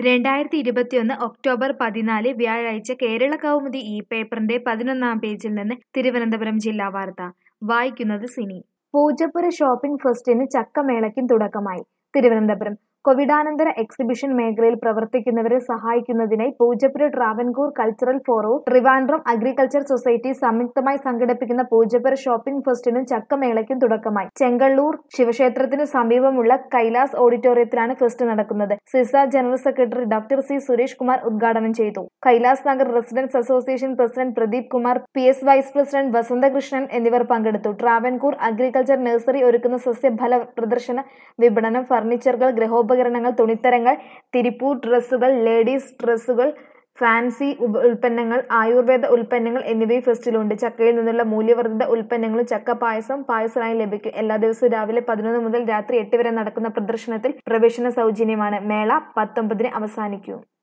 രണ്ടായിരത്തി ഇരുപത്തിയൊന്ന് ഒക്ടോബർ പതിനാല് വ്യാഴാഴ്ച കേരള കൗമുദി ഈ പേപ്പറിന്റെ പതിനൊന്നാം പേജിൽ നിന്ന് തിരുവനന്തപുരം ജില്ലാ വാർത്ത വായിക്കുന്നത് സിനി പൂജപ്പുര ഷോപ്പിംഗ് ഫെസ്റ്റിന് ചക്കമേളയ്ക്കും തുടക്കമായി തിരുവനന്തപുരം കോവിഡാനന്തര എക്സിബിഷൻ മേഖലയിൽ പ്രവർത്തിക്കുന്നവരെ സഹായിക്കുന്നതിനായി പൂജപ്പുര ട്രാവൻകൂർ കൾച്ചറൽ ഫോറവും ട്രിവാൻഡ്രം അഗ്രികൾച്ചർ സൊസൈറ്റി സംയുക്തമായി സംഘടിപ്പിക്കുന്ന പൂജപ്പുര ഷോപ്പിംഗ് ഫെസ്റ്റിനും ചക്കമേളയ്ക്കും തുടക്കമായി ചെങ്കള്ളൂർ ശിവക്ഷേത്രത്തിനു സമീപമുള്ള കൈലാസ് ഓഡിറ്റോറിയത്തിലാണ് ഫെസ്റ്റ് നടക്കുന്നത് CISSA general secretary doctor C Suresh Kumar ഉദ്ഘാടനം ചെയ്തു Kailas Nagar residents association president Pradeep Kumar P S vice president Vasanthakrishnan എന്നിവർ പങ്കെടുത്തു ട്രാവൻകൂർ അഗ്രികൾച്ചർ നഴ്സറി ഒരുക്കുന്ന സസ്യഫല പ്രദർശന വിപണനം ഫർണിച്ചറുകൾ ഗൃഹോപകരണങ്ങൾ തുണിത്തരങ്ങൾ തിരിപ്പൂർ ഡ്രസ്സുകൾ ലേഡീസ് ഡ്രസ്സുകൾ ഫാൻസി ഉപ ഉൽപ്പന്നങ്ങൾ ആയുർവേദ ഉൽപ്പന്നങ്ങൾ എന്നിവയും ഫെസ്റ്റിലുണ്ട് ചക്കയിൽ നിന്നുള്ള മൂല്യവർദ്ധിത ഉൽപ്പന്നങ്ങളും ചക്ക പായസം പായസമായി ലഭിക്കും എല്ലാ ദിവസവും രാവിലെ പതിനൊന്ന് മുതൽ രാത്രി എട്ട് വരെ നടക്കുന്ന പ്രദർശനത്തിൽ പ്രവേശന സൗജന്യമാണ് മേള പത്തൊമ്പതിന് അവസാനിക്കും